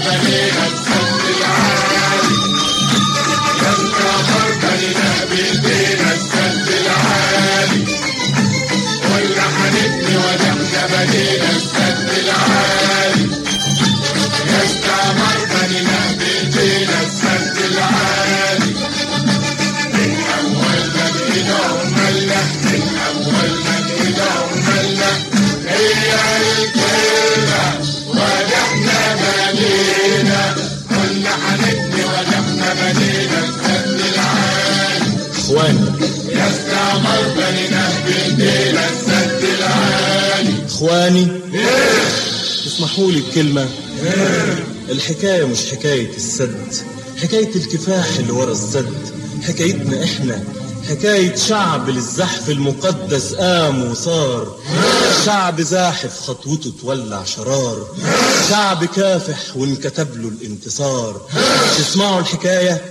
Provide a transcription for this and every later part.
بنينا السد العالي يا استعمار بنينا بايدينا السد العالي ولا هنبني ولا احنا بنينا السد العالي يا استعمار بنينا بايدينا السد العالي من اول ما بقينا عملنا من اول ما بقينا عملنا هي الكلمه ولا احنا بنينا قلنا هنبني ولا احنا بنينا السد العالي اخواني يا استعمار بنينا بايدينا السد العالي اخواني اسمحوا لي بكلمة الحكاية مش حكاية السد حكاية الكفاح اللي ورا السد حكايتنا احنا حكاية شعب للزحف المقدس قام وصار شعب زاحف خطوته تولع شرار شعب كافح وانكتب له الانتصار تسمعوا الحكاية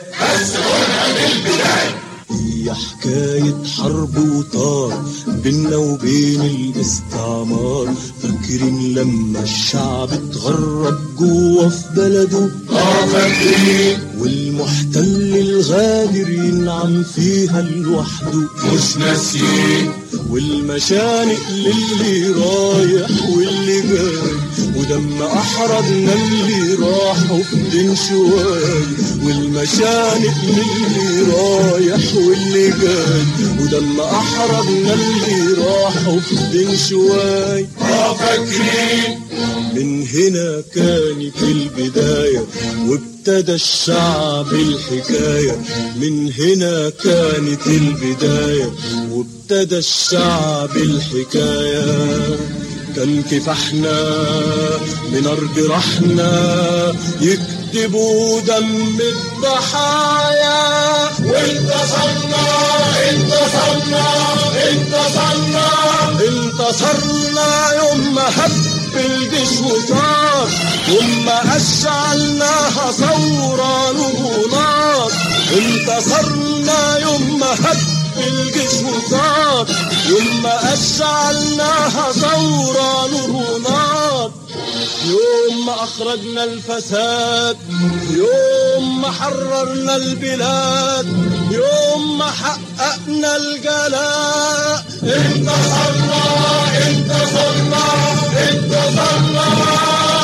هي حكاية حرب وطار بينا وبين الاستعمار فاكرين لما الشعب اتغرب جوه في بلده اه فاكرين والمحتل الغادر ينعم فيها لوحده مش ناسيين والمشانق للي رايح واللي جاي ودم احرجنا اللي راحوا في دين شواي والمشانق للي رايح واللي جاي ودم احرجنا اللي راحوا في دين شواي اه فاكرين من هنا كانت البداية وابتدى الشعب الحكاية من هنا كانت البداية وابتدى الشعب الحكاية كان كفاحنا من أرض رحنا يكتبوا دم الضحايا وانتصرنا انتصرنا انتصرنا انتصرنا يوم ما هب الجيش وصار يوم ما أشعلناها ثورة نار انتصرنا يوم ما هب الجيش وصار يوم ما أشعلناها ثورة نار يوم ما أخرجنا الفساد يوم ما حررنا البلاد يوم ما حققنا الجلاء انتصرنا انتصرنا انتصرنا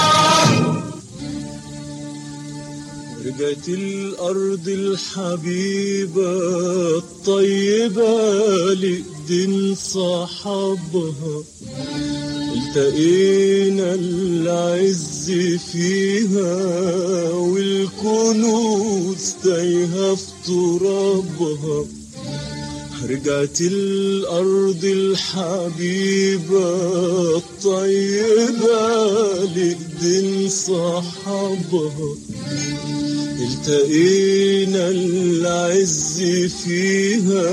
رجعت الأرض الحبيبة الطيبة لإيدين صاحبها التقينا العز فيها والكنوز تايهة في ترابها رجعت الأرض الحبيبة الطيبة لإيدين صاحبها التقينا العز فيها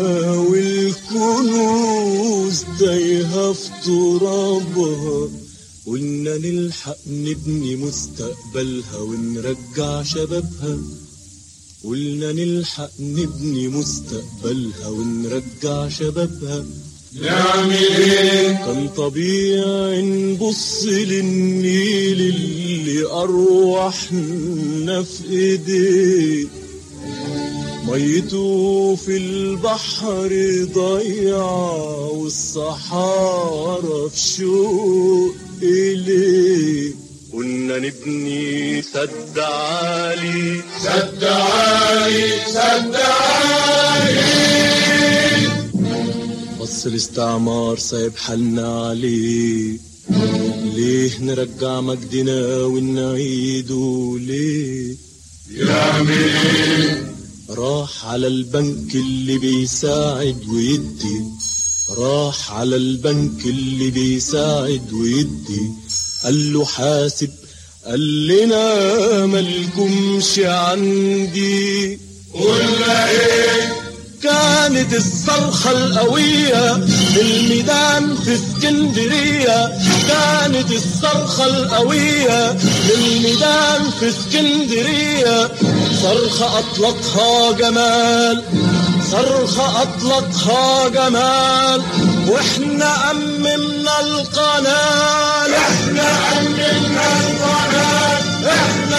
والكنوز تايهة في ترابها قلنا نلحق نبني مستقبلها ونرجع شبابها قلنا نلحق نبني مستقبلها ونرجع شبابها نعمل ايه كان طبيعي نبص للنيل اللي أرواحنا في إيديه ميته في البحر ضيعة والصحارى في شوق إليه قلنا نبني سد عالي سد عالي سد عالي بص الاستعمار سايب حالنا عليه ليه نرجع مجدنا ونعيده ليه يعمل ايه راح على البنك اللي بيساعد ويدي راح على البنك اللي بيساعد ويدي قال له حاسب قال لنا مالكمش عندي قلنا ايه كانت الصرخة القوية في الميدان في اسكندرية كانت الصرخة القوية في الميدان في اسكندرية صرخة أطلقها جمال صرخة أطلقها جمال واحنا أممنا القناة احنا امنا القناه احنا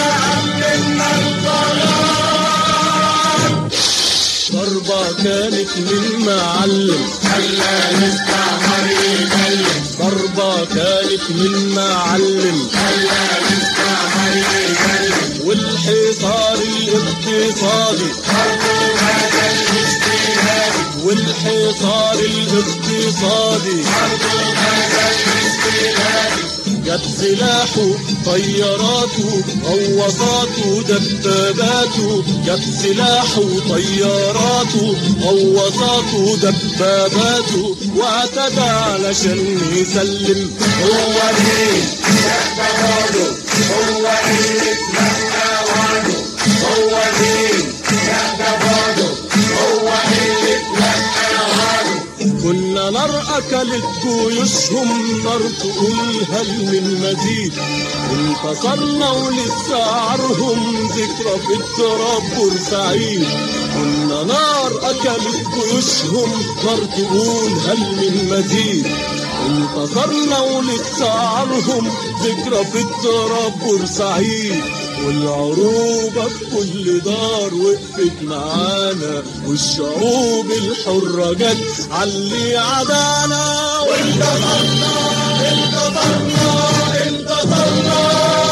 من معلم خلى المستعمر يكلم ضربة كانت من معلم خلى المستعمر يكلم والحصار الاقتصادي برضو هذا الاستيلاد والحصار الاقتصادي برضو هذا الاستيلاد جاب سلاحه طياراته غواصاته دباباته جاب سلاحه طياراته غواصاته دباباته واعتدى علشان يسلم هو مين يتفاضل هو اللي اتمنى وعده هو مين يتفاضل هو اللي اتمنى وعده كنا نار أكلت جيوشهم نار تقول هل من مزيد انتصرنا ولسه عرهم ذكرى في التراب بورسعيد كنا نار أكلت جيوشهم نار تقول هل من مزيد انتصرنا ولسه عرهم ذكرى في التراب بورسعيد والعروبة في كل دار وقفت معانا والشعوب الحرة جت علي عدانا وانتصرنا انتصرنا انتصرنا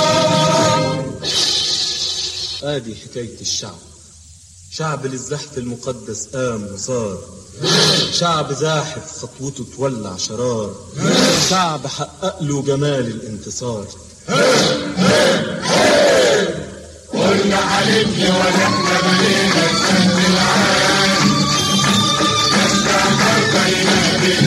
ادي حكاية الشعب شعب للزحف المقدس قام وصار شعب زاحف خطوته تولع شرار شعب حقق له جمال الانتصار قلنا حلفني ولا احنا بنينا السد العام نستعمر بين